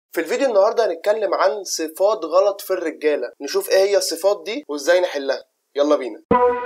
في الفيديو النهارده هنتكلم عن صفات غلط في الرجاله نشوف ايه هي الصفات دي وازاي نحلها يلا بينا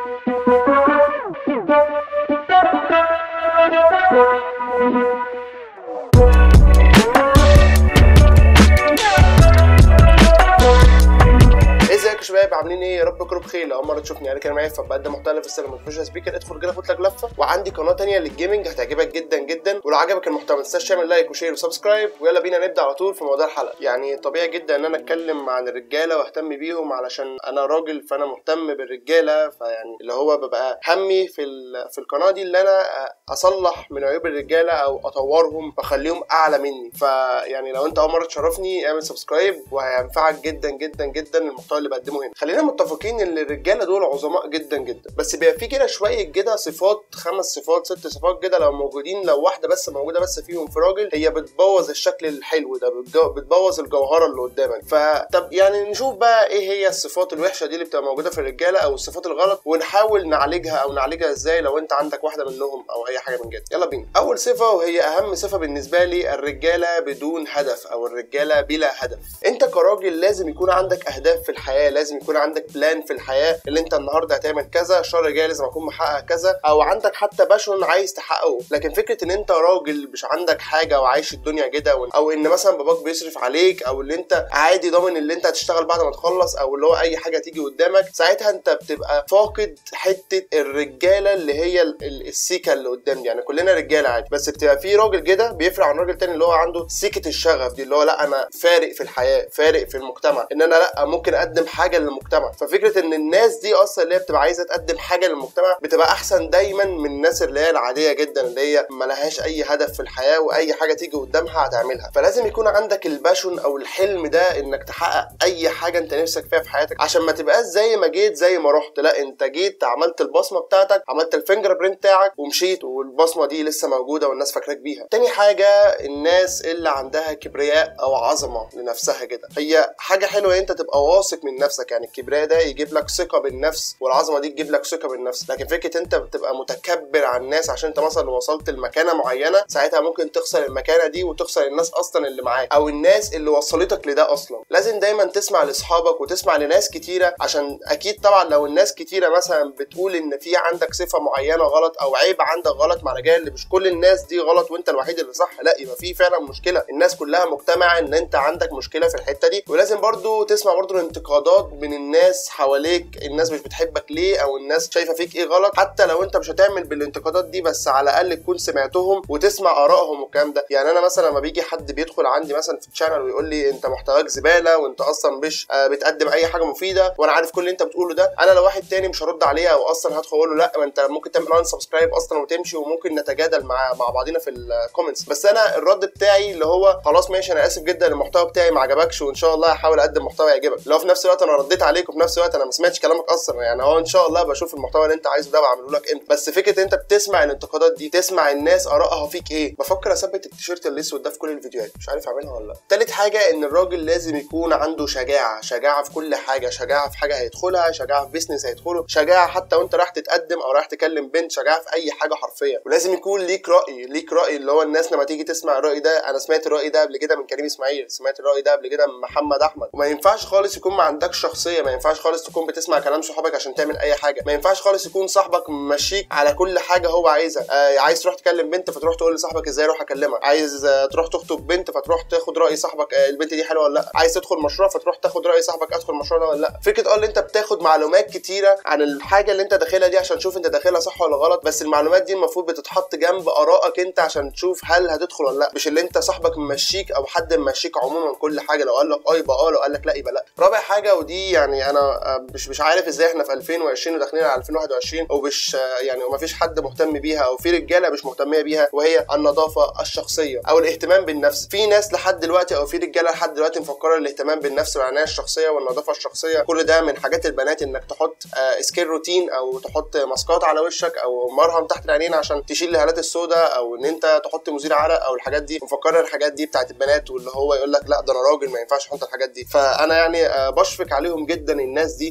ازيك يا شباب عاملين ايه يا رب تكونوا بخير لو اول مره تشوفني انا كان معايا فبقدم محتوى في السينما موتيفيشن سبيكر ادخل كده خد لك لفه وعندي قناه تانية للجيمنج هتعجبك جدا جدا ولو عجبك المحتوى ما تنساش تعمل لايك وشير وسبسكرايب ويلا بينا نبدا على طول في موضوع الحلقه يعني طبيعي جدا ان انا اتكلم عن الرجاله واهتم بيهم علشان انا راجل فانا مهتم بالرجاله فيعني اللي هو ببقى همي في ال- في القناه دي اللي انا اصلح من عيوب الرجاله او اطورهم واخليهم اعلى مني فيعني لو انت اول مره تشرفني اعمل سبسكرايب وهينفعك جدا جدا جدا المحتوى اللي بقدمه هنا خلينا متفقين ان الرجاله دول عظماء جدا جدا بس بيبقى في كده شويه كده صفات خمس صفات ست صفات كده لو موجودين لو واحده بس موجوده بس فيهم في راجل هي بتبوظ الشكل الحلو ده بتجو- بتبوظ الجوهره اللي قدامك فطب يعني نشوف بقى ايه هي الصفات الوحشه دي اللي بتبقى موجوده في الرجاله او الصفات الغلط ونحاول نعالجها او نعالجها ازاي لو انت عندك واحده منهم او اي حاجه من كده يلا بينا اول صفه وهي اهم صفه بالنسبه لي الرجاله بدون هدف او الرجاله بلا هدف انت كراجل لازم يكون عندك اهداف في الحياه لازم يكون عندك بلان في الحياه اللي انت النهارده هتعمل كذا الشهر الجاي لازم اكون محقق كذا او عندك حتى باشون عايز تحققه لكن فكره ان انت راجل مش عندك حاجه وعايش الدنيا كده او ان مثلا باباك بيصرف عليك او اللي انت عادي ضامن اللي انت هتشتغل بعد ما تخلص او اللي هو اي حاجه تيجي قدامك ساعتها انت بتبقى فاقد حته الرجاله اللي هي ال- ال- السيكه اللي قدام دي يعني كلنا رجاله عادي بس بتبقى في راجل كده بيفرق عن راجل تاني اللي هو عنده سيكه الشغف دي اللي هو لا انا فارق في الحياه فارق في المجتمع ان انا لا ممكن اقدم حاجه للمجتمع ففكره ان الناس دي اصلا اللي هي بتبقى عايزه تقدم حاجه للمجتمع بتبقى احسن دايما من الناس اللي هي العاديه جدا اللي هي ملهاش اي هدف في الحياه واي حاجه تيجي قدامها هتعملها فلازم يكون عندك الباشون او الحلم ده انك تحقق اي حاجه انت نفسك فيها في حياتك عشان ما تبقاش زي ما جيت زي ما رحت لا انت جيت عملت البصمه بتاعتك عملت الفينجر برينت بتاعك ومشيت والبصمه دي لسه موجوده والناس فاكراك بيها تاني حاجه الناس اللي عندها كبرياء او عظمه لنفسها كده هي حاجه حلوه انت تبقى واثق من نفسك يعني الكبرياء ده يجيب لك ثقه بالنفس والعظمه دي تجيب لك ثقه بالنفس لكن فكره انت بتبقى متكبر على الناس عشان انت مثلا وصلت لمكانه معينه ساعتها ممكن تخسر المكانه دي وتخسر الناس اصلا اللي معاك او الناس اللي وصلتك لده اصلا لازم دايما تسمع لاصحابك وتسمع لناس كتيره عشان اكيد طبعا لو الناس كتيره مثلا بتقول ان في عندك صفه معينه غلط او عيب عندك غلط معنى جاي اللي مش كل الناس دي غلط وانت الوحيد اللي صح لا يبقى في فعلا مشكله الناس كلها مجتمعه ان انت عندك مشكله في الحته دي ولازم برضو تسمع برضو الانتقادات من الناس حواليك الناس مش بتحبك ليه او الناس شايفه فيك ايه غلط حتى لو انت مش هتعمل بالانتقادات دي بس على الاقل تكون سمعتهم وتسمع ارائهم والكلام ده يعني انا مثلا لما بيجي حد بيدخل عندي مثلا في الشانل ويقول لي انت محتواك زباله وانت اصلا مش آه، بتقدم اي حاجه مفيده وانا عارف كل اللي انت بتقوله ده انا لو واحد تاني مش هرد عليه او اصلا هدخل اقول له لا ما انت ممكن تعمل ان سبسكرايب اصلا وتمشي وممكن نتجادل مع مع بعضينا في الكومنتس بس انا الرد بتاعي اللي هو خلاص ماشي انا اسف جدا المحتوى بتاعي ما عجبكش وان شاء الله هحاول اقدم محتوى يعجبك لو في نفس الوقت انا رديت عليك وفي نفس الوقت انا ما سمعتش كلامك اصلا يعني هو ان شاء الله بشوف المحتوى اللي انت عايزه ده بعمله لك امتى بس فكره انت بتسمع الانتقادات دي تسمع الناس ارائها فيك ايه بفكر اثبت التيشيرت الاسود ده في كل الفيديوهات مش عارف اعملها ولا لا تالت حاجه ان الراجل لازم يكون عنده شجاعه شجاعه في كل حاجه شجاعه في حاجه هيدخلها شجاعه في بيزنس هيدخله شجاعه حتى وانت رايح تتقدم او رايح تكلم بنت شجاعه في اي حاجه حرفيا ولازم يكون ليك راي ليك راي اللي هو الناس لما تيجي تسمع الراي ده انا سمعت الراي ده قبل كده من كريم اسماعيل سمعت الراي ده قبل كده من محمد احمد وما ينفعش خالص يكون ما عندكش شخصيه ما ينفعش خالص تكون بتسمع كلام صحابك عشان تعمل اي حاجه ما ينفعش خالص يكون صاحبك ممشيك على كل حاجه هو عايزها آه عايز تروح تكلم بنت فتروح تقول لصاحبك ازاي اروح اكلمها عايز آه تروح تخطب بنت فتروح تاخد راي صاحبك آه البنت دي حلوه ولا لا عايز تدخل مشروع فتروح تاخد راي صاحبك ادخل المشروع ده ولا لا فكره اه اللي انت بتاخد معلومات كتيره عن الحاجه اللي انت داخلها دي عشان تشوف انت داخلها صح ولا غلط بس المعلومات دي المفروض بتتحط جنب ارائك انت عشان تشوف هل هتدخل ولا لا مش اللي انت صاحبك ممشيك او حد ممشيك عموما كل حاجه لو قال لك اه يبقى اه لو قال لك لا يبقى لا رابع حاجه ودي يعني انا آه، مش مش عارف ازاي احنا في 2020 وداخلين على 2021 ومش آه، يعني ومفيش حد مهتم بيها او في رجاله مش مهتميه بيها وهي النظافه الشخصيه او الاهتمام بالنفس في ناس لحد دلوقتي او في رجاله لحد دلوقتي مفكره الاهتمام بالنفس والعنايه الشخصيه والنظافه الشخصيه كل ده من حاجات البنات انك تحط آه، سكين روتين او تحط ماسكات على وشك او مرهم تحت العينين عشان تشيل الهالات السوداء او ان انت تحط مزيل عرق او الحاجات دي مفكره الحاجات دي بتاعت البنات واللي هو يقول لك لا ده انا راجل ما ينفعش احط الحاجات دي فانا يعني آه، بشفق عليهم جدا الناس دي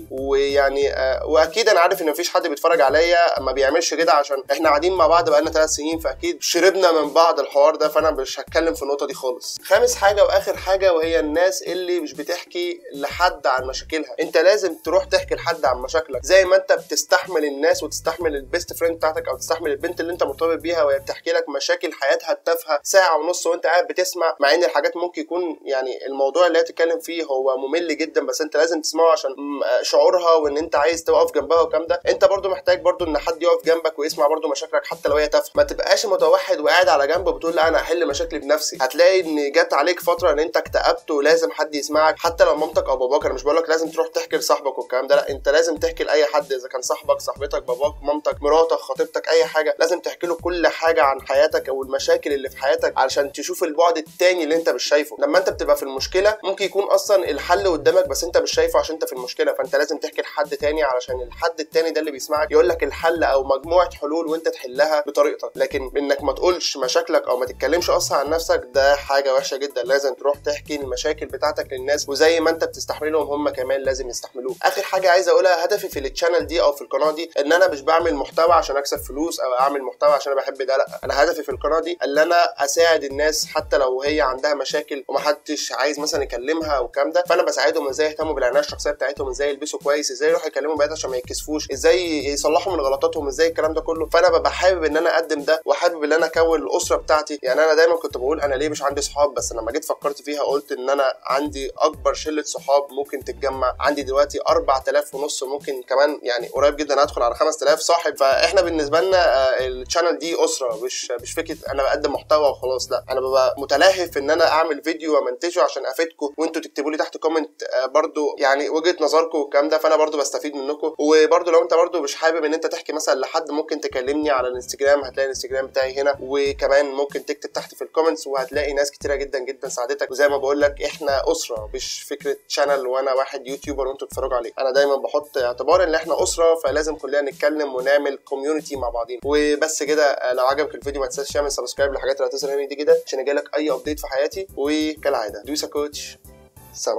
دي ويعني آه واكيد انا عارف ان مفيش حد بيتفرج عليا ما بيعملش كده عشان احنا قاعدين مع بعض بقالنا ثلاث سنين فاكيد شربنا من بعض الحوار ده فانا مش هتكلم في النقطه دي خالص خامس حاجه واخر حاجه وهي الناس اللي مش بتحكي لحد عن مشاكلها انت لازم تروح تحكي لحد عن مشاكلك زي ما انت بتستحمل الناس وتستحمل البيست فريند بتاعتك او تستحمل البنت اللي انت مرتبط بيها وهي بتحكي لك مشاكل حياتها التافهه ساعه ونص وانت قاعد بتسمع مع ان الحاجات ممكن يكون يعني الموضوع اللي هي بتتكلم فيه هو ممل جدا بس انت لازم تسمعه عشان م- شعورها وان انت عايز تقف جنبها والكلام ده انت برضو محتاج برضو ان حد يقف جنبك ويسمع برضو مشاكلك حتى لو هي تافهه ما تبقاش متوحد وقاعد على جنب وبتقول لا انا هحل مشاكلي بنفسي هتلاقي ان جت عليك فتره ان انت اكتئبت ولازم حد يسمعك حتى لو مامتك او باباك انا مش بقول لك لازم تروح تحكي لصاحبك والكلام ده لا انت لازم تحكي لاي حد اذا كان صاحبك صاحبتك باباك مامتك مراتك خطيبتك اي حاجه لازم تحكي له كل حاجه عن حياتك او المشاكل اللي في حياتك علشان تشوف البعد التاني اللي انت مش شايفه لما انت بتبقى في المشكله ممكن يكون اصلا الحل قدامك بس انت مش شايفه عشان انت في المشكله فانت لازم تحكي لحد تاني علشان الحد التاني ده اللي بيسمعك يقول لك الحل او مجموعه حلول وانت تحلها بطريقتك لكن انك ما تقولش مشاكلك او ما تتكلمش اصلا عن نفسك ده حاجه وحشه جدا لازم تروح تحكي المشاكل بتاعتك للناس وزي ما انت بتستحملهم هم كمان لازم يستحملوك اخر حاجه عايز اقولها هدفي في التشانل دي او في القناه دي ان انا مش بعمل محتوى عشان اكسب فلوس او اعمل محتوى عشان انا بحب ده لا انا هدفي في القناه دي ان انا اساعد الناس حتى لو هي عندها مشاكل ومحدش عايز مثلا يكلمها او الكلام ده فانا بساعدهم ازاي يهتموا بالعنايه الشخصيه بتاعتهم ازاي يلبسوا كويس ازاي يروحوا يكلموا بنات عشان ما يتكسفوش ازاي يصلحوا من غلطاتهم ازاي الكلام ده كله فانا ببقى حابب ان انا اقدم ده وحابب ان انا اكون الاسره بتاعتي يعني انا دايما كنت بقول انا ليه مش عندي صحاب بس لما جيت فكرت فيها قلت ان انا عندي اكبر شله صحاب ممكن تتجمع عندي دلوقتي 4000 ونص ممكن كمان يعني قريب جدا ادخل على 5000 صاحب فاحنا بالنسبه لنا آه، الشانل دي اسره مش مش فكره انا بقدم محتوى وخلاص لا انا ببقى متلهف ان انا اعمل فيديو وامنتجه عشان افيدكم وانتوا تكتبوا لي تحت كومنت آه، برضو يعني وجهه نظركم والكلام ده فانا برضو بستفيد منكم وبرضو لو انت برضو مش حابب ان انت تحكي مثلا لحد ممكن تكلمني على الانستجرام هتلاقي الانستجرام بتاعي هنا وكمان ممكن تكتب تحت في الكومنتس وهتلاقي ناس كتيره جدا جدا ساعدتك وزي ما بقول لك احنا اسره مش فكره شانل وانا واحد يوتيوبر وانتوا بتتفرجوا عليه انا دايما بحط اعتبار ان احنا اسره فلازم كلنا نتكلم ونعمل كوميونتي مع بعضين وبس كده آه، لو عجبك الفيديو ما تنساش تعمل سبسكرايب للحاجات اللي هتظهر هنا دي كده عشان يجيلك اي ابديت في حياتي وكالعاده دوسا كوتش السلام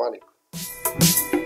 عليكم